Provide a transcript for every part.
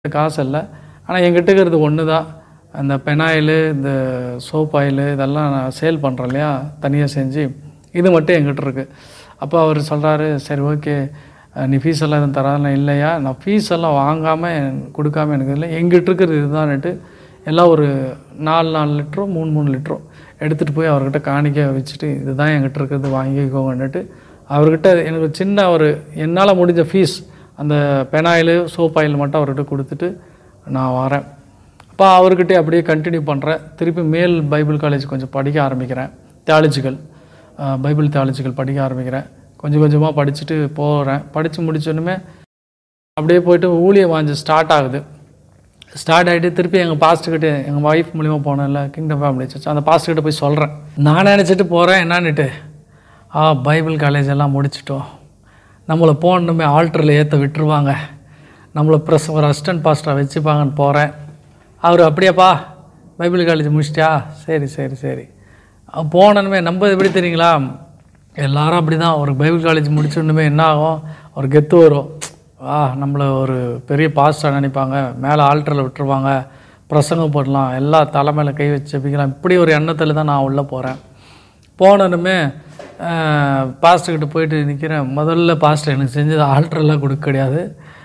காசு இல்லை ஆனால் என்கிட்ட இருக்கிறது ஒன்று தான் அந்த பெனாயிலு இந்த சோப் ஆயிலு இதெல்லாம் நான் சேல் பண்ணுறேன் இல்லையா தனியாக செஞ்சு இது மட்டும் என்கிட்ட இருக்குது அப்போ அவர் சொல்கிறாரு சரி ஓகே நீ ஃபீஸ் எல்லாம் எதுவும் தராதெல்லாம் இல்லையா நான் ஃபீஸ் எல்லாம் வாங்காமல் கொடுக்காம எனக்கு இல்லை எங்கிட்ட இருக்கிறது இதுதான்னுட்டு எல்லாம் ஒரு நாலு நாலு லிட்டரோ மூணு மூணு லிட்டரோ எடுத்துகிட்டு போய் அவர்கிட்ட காணிக்க வச்சுட்டு இதுதான் என்கிட்ட இருக்கிறது வாங்கிக்கோங்கன்னுட்டு அவர்கிட்ட எனக்கு ஒரு சின்ன ஒரு என்னால் முடிஞ்ச ஃபீஸ் அந்த பெனாயில் சோப் ஆயில் மட்டும் அவர்கிட்ட கொடுத்துட்டு நான் வரேன் அப்போ அவர்கிட்ட அப்படியே கண்டினியூ பண்ணுறேன் திருப்பி மேல் பைபிள் காலேஜ் கொஞ்சம் படிக்க ஆரம்பிக்கிறேன் தியாலஜிக்கல் பைபிள் தியாலஜிக்கல் படிக்க ஆரம்பிக்கிறேன் கொஞ்சம் கொஞ்சமாக படிச்சுட்டு போகிறேன் படித்து முடிச்சோன்னுமே அப்படியே போயிட்டு ஊழிய வாஞ்சி ஸ்டார்ட் ஆகுது ஸ்டார்ட் ஆகிட்டு திருப்பி எங்கள் பாஸ்ட்டுக்கிட்ட எங்கள் ஒய்ஃப் மூலிமா போனேன்ல கிங்டம் ஃபேமிலி சர்ச் அந்த பாஸ்ட்டுக்கிட்ட போய் சொல்கிறேன் நான் நினச்சிட்டு போகிறேன் என்னான்னுட்டு ஆ பைபிள் காலேஜ் எல்லாம் முடிச்சிட்டோம் நம்மளை போகணுமே ஆல்டரில் ஏற்ற விட்டுருவாங்க நம்மளை ப்ரெஸ் ஒரு அசிஸ்டன்ட் பாஸ்டராக வச்சுப்பாங்கன்னு போகிறேன் அவர் அப்படியாப்பா பைபிள் காலேஜ் முடிச்சிட்டியா சரி சரி சரி போனனுமே நம்ம எப்படி தெரியுங்களா எல்லாரும் அப்படி தான் ஒரு பைபிள் காலேஜ் முடிச்சோன்னுமே என்ன ஆகும் ஒரு கெத்து வரும் ஆ நம்மளை ஒரு பெரிய பாஸ்டராக நினைப்பாங்க மேலே ஆல்டரில் விட்டுருவாங்க பிரசங்கம் போடலாம் எல்லா தலைமையில் கை வச்சு ஜெபிக்கலாம் இப்படி ஒரு எண்ணத்தில் தான் நான் உள்ளே போகிறேன் போனனுமே பாஸ்டர்கிட்ட போயிட்டு நிற்கிறேன் முதல்ல பாஸ்டர் எனக்கு செஞ்சது ஆல்டரெல்லாம் கொடுக்க கிடையாது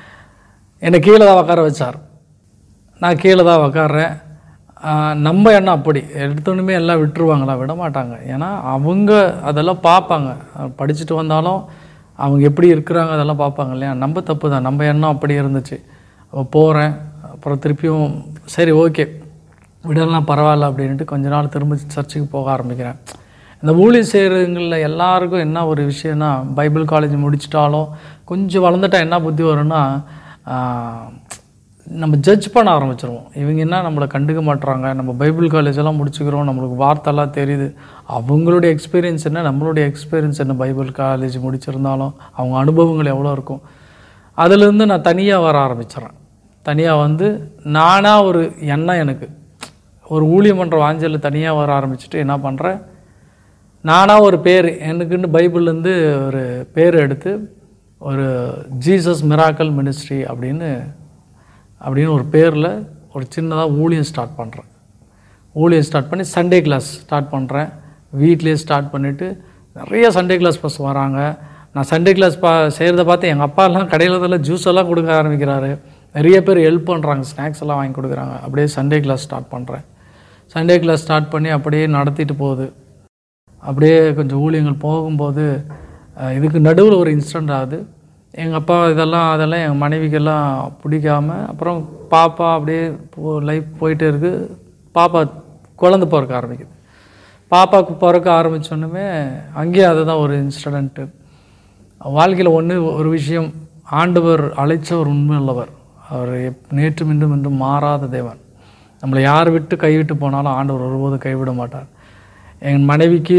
என்னை கீழே தான் உட்கார வச்சார் நான் கீழே தான் உக்காடுறேன் நம்ம எண்ணம் அப்படி எடுத்தோன்னுமே எல்லாம் விட்டுருவாங்களா விட மாட்டாங்க ஏன்னா அவங்க அதெல்லாம் பார்ப்பாங்க படிச்சுட்டு வந்தாலும் அவங்க எப்படி இருக்கிறாங்க அதெல்லாம் பார்ப்பாங்க இல்லையா நம்ம தப்பு தான் நம்ம எண்ணம் அப்படி இருந்துச்சு அப்போ போகிறேன் அப்புறம் திருப்பியும் சரி ஓகே விடலாம் பரவாயில்ல அப்படின்ட்டு கொஞ்ச நாள் திரும்ப சர்ச்சுக்கு போக ஆரம்பிக்கிறேன் இந்த ஊழி செய்கிறவங்களில் எல்லாருக்கும் என்ன ஒரு விஷயம்னா பைபிள் காலேஜ் முடிச்சிட்டாலும் கொஞ்சம் வளர்ந்துட்டா என்ன புத்தி வரும்னா ஆஹ், நம்ம ஜட்ஜ் பண்ண ஆரம்பிச்சிருவோம் இவங்க என்ன நம்மளை கண்டுக்க மாட்றாங்க நம்ம பைபிள் காலேஜ் எல்லாம் முடிச்சுக்கிறோம் நம்மளுக்கு வார்த்தைலாம் தெரியுது அவங்களுடைய எக்ஸ்பீரியன்ஸ் என்ன நம்மளுடைய எக்ஸ்பீரியன்ஸ் என்ன பைபிள் காலேஜ் முடிச்சிருந்தாலும் அவங்க அனுபவங்கள் எவ்வளோ இருக்கும் அதுலேருந்து நான் தனியாக வர ஆரம்பிச்சிடுறேன் தனியாக வந்து நானாக ஒரு எண்ணம் எனக்கு ஒரு ஊழியம் பண்ணுற வாஞ்சல் தனியாக வர ஆரம்பிச்சுட்டு என்ன பண்ணுறேன் நானாக ஒரு பேர் எனக்குன்னு பைபிள்லேருந்து ஒரு பேர் எடுத்து ஒரு ஜீசஸ் மிராக்கல் மினிஸ்ட்ரி அப்படின்னு அப்படின்னு ஒரு பேரில் ஒரு சின்னதாக ஊழியம் ஸ்டார்ட் பண்ணுறேன் ஊழியம் ஸ்டார்ட் பண்ணி சண்டே கிளாஸ் ஸ்டார்ட் பண்ணுறேன் வீட்லேயே ஸ்டார்ட் பண்ணிவிட்டு நிறைய சண்டே கிளாஸ் பஸ் வராங்க நான் சண்டே கிளாஸ் பா செய்கிறத பார்த்து எங்கள் அப்பாலாம் கடையில் இதில் ஜூஸ் எல்லாம் கொடுக்க ஆரம்பிக்கிறாரு நிறைய பேர் ஹெல்ப் பண்ணுறாங்க ஸ்நாக்ஸ் எல்லாம் வாங்கி கொடுக்குறாங்க அப்படியே சண்டே கிளாஸ் ஸ்டார்ட் பண்ணுறேன் சண்டே கிளாஸ் ஸ்டார்ட் பண்ணி அப்படியே நடத்திட்டு போகுது அப்படியே கொஞ்சம் ஊழியங்கள் போகும்போது அஹ், இதுக்கு நடுவில் ஒரு இன்சிடெண்ட் ஆகுது எங்கள் அப்பா இதெல்லாம் அதெல்லாம் எங்கள் மனைவிக்கெல்லாம் பிடிக்காம அப்புறம் பாப்பா அப்படியே லைஃப் போயிட்டே இருக்கு பாப்பா குழந்தை பிறக்க ஆரம்பிக்குது பாப்பாவுக்கு பிறக்க ஆரம்பித்தோன்னுமே அங்கேயும் அதுதான் ஒரு இன்சிடெண்ட்டு வாழ்க்கையில் ஒன்று ஒரு விஷயம் ஆண்டவர் அழைச்சவர் உண்மையுள்ளவர் அவர் எப் நேற்று மீண்டும் என்றும் மாறாத தேவன் நம்மளை யார் விட்டு கைவிட்டு போனாலும் ஆண்டவர் ஒருபோதும் கைவிட மாட்டார் என் மனைவிக்கு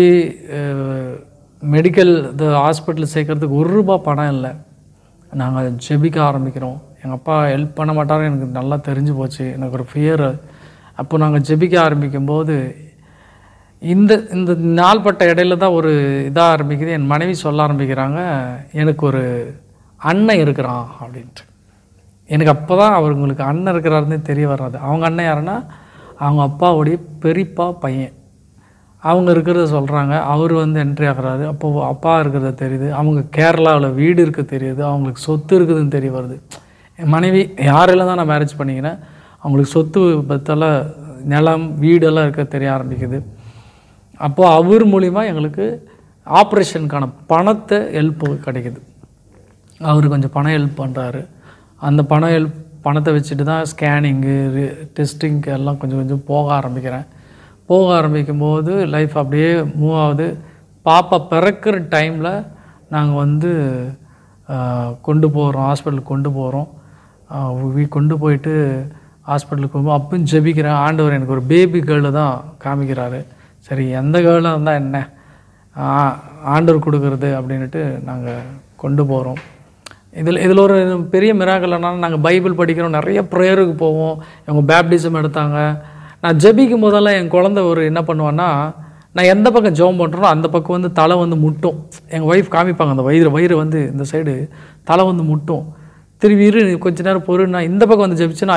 மெடிக்கல் இது ஹாஸ்பிட்டல் சேர்க்கறதுக்கு ஒரு ரூபா பணம் இல்லை நாங்கள் ஜெபிக்க ஆரம்பிக்கிறோம் எங்கள் அப்பா ஹெல்ப் பண்ண மாட்டாரு எனக்கு நல்லா தெரிஞ்சு போச்சு எனக்கு ஒரு ஃபியர் அப்போ நாங்கள் ஜெபிக்க ஆரம்பிக்கும்போது இந்த இந்த நாள்பட்ட இடையில தான் ஒரு இதாக ஆரம்பிக்குது என் மனைவி சொல்ல ஆரம்பிக்கிறாங்க எனக்கு ஒரு அண்ணன் இருக்கிறான் அப்படின்ட்டு எனக்கு அப்போ தான் அவங்களுக்கு அண்ணன் இருக்கிறாருன்னே தெரிய வர்றது அவங்க அண்ணன் யாருன்னா அவங்க அப்பாவுடைய பெரியப்பா பையன் அவங்க இருக்கிறத சொல்கிறாங்க அவர் வந்து என்ட்ரி ஆகுறாரு அப்போ அப்பா இருக்கிறத தெரியுது அவங்க கேரளாவில் வீடு இருக்க தெரியுது அவங்களுக்கு சொத்து இருக்குதுன்னு தெரிய வருது என் மனைவி யாரெல்லாம் தான் நான் மேரேஜ் பண்ணிக்கிறேன் அவங்களுக்கு சொத்து பத்தெல்லாம் நிலம் வீடெல்லாம் இருக்க தெரிய ஆரம்பிக்குது அப்போது அவர் மூலிமா எங்களுக்கு ஆப்ரேஷனுக்கான பணத்தை ஹெல்ப் கிடைக்குது அவர் கொஞ்சம் பணம் ஹெல்ப் பண்ணுறாரு அந்த பணம் ஹெல்ப் பணத்தை வச்சுட்டு தான் ஸ்கேனிங்கு டெஸ்டிங்க்கு எல்லாம் கொஞ்சம் கொஞ்சம் போக ஆரம்பிக்கிறேன் போக ஆரம்பிக்கும் போது லைஃப் அப்படியே மூவ் ஆகுது பாப்பா பிறக்கிற டைமில் நாங்கள் வந்து ஆஹ், கொண்டு போகிறோம் ஹாஸ்பிட்டலுக்கு கொண்டு போகிறோம் கொண்டு போயிட்டு ஹாஸ்பிட்டலுக்கு போகும்போது அப்பவும் ஜெபிக்கிறேன் ஆண்டவர் எனக்கு ஒரு பேபி கேர்ளு தான் காமிக்கிறாரு சரி எந்த கேர்ளாக இருந்தால் என்ன ஆ- ஆண்டவர் கொடுக்கறது அப்படின்ட்டு நாங்கள் கொண்டு போகிறோம் இதில் இதில் ஒரு பெரிய மிராக்கள் என்னன்னா நாங்கள் பைபிள் படிக்கிறோம் நிறைய ப்ரேயருக்கு போவோம் இவங்க பேப்டிசம் எடுத்தாங்க நான் ஜெபிக்கும் போதெல்லாம் என் குழந்தை ஒரு என்ன பண்ணுவான்னா நான் எந்த பக்கம் ஜெபம் பண்ணுறனோ அந்த பக்கம் வந்து தலை வந்து முட்டும் எங்கள் ஒய்ஃப் காமிப்பாங்க அந்த வயிறு வயிறு வந்து இந்த சைடு தலை வந்து முட்டும் திரும்பி இரு நீ கொஞ்ச நேரம் பொறு நான் இந்த பக்கம் வந்து ஜெபிச்சு நான்